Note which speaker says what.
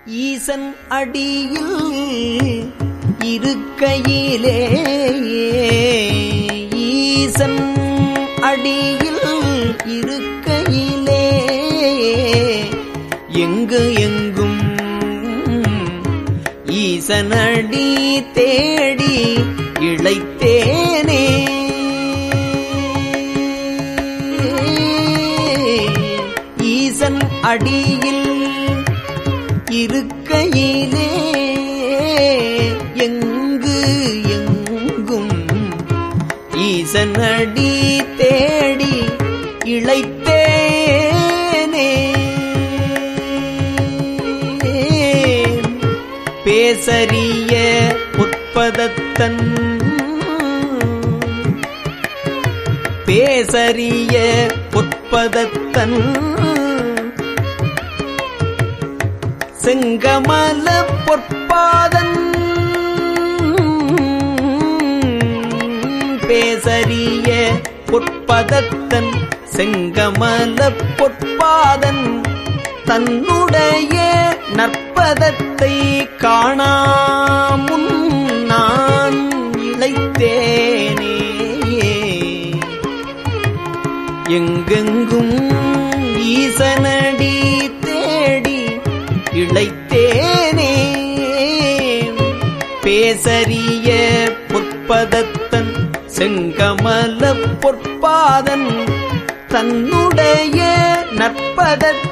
Speaker 1: ஈசன் அடியில் இருக்கையிலே ஈசன் அடியில் இருக்கையிலே எங்கு எங்கும் ஈசனடி தேடி இழைத்தேனே ஈசன் அடியில் இருக்கையிலே எங்கு எங்கும் ஈசனடி தேடி இழைத்தேனே பேசரிய உட்பதத்தன் பேசரிய உட்பதத்தன் செங்கமல பொற்பாதன் பேசரிய பொற்பதத்தன் செங்கமல பொற்பாதன் தன்னுடைய நற்பதத்தை காணாமுன் நான் இழைத்தேனே எங்கெங்கும் ஈசனடி தேடி இழைத்தேனே பேசரிய பொற்பதத்தன் செங்கமல பொற்பாதன் தன்னுடைய நற்பதத்தை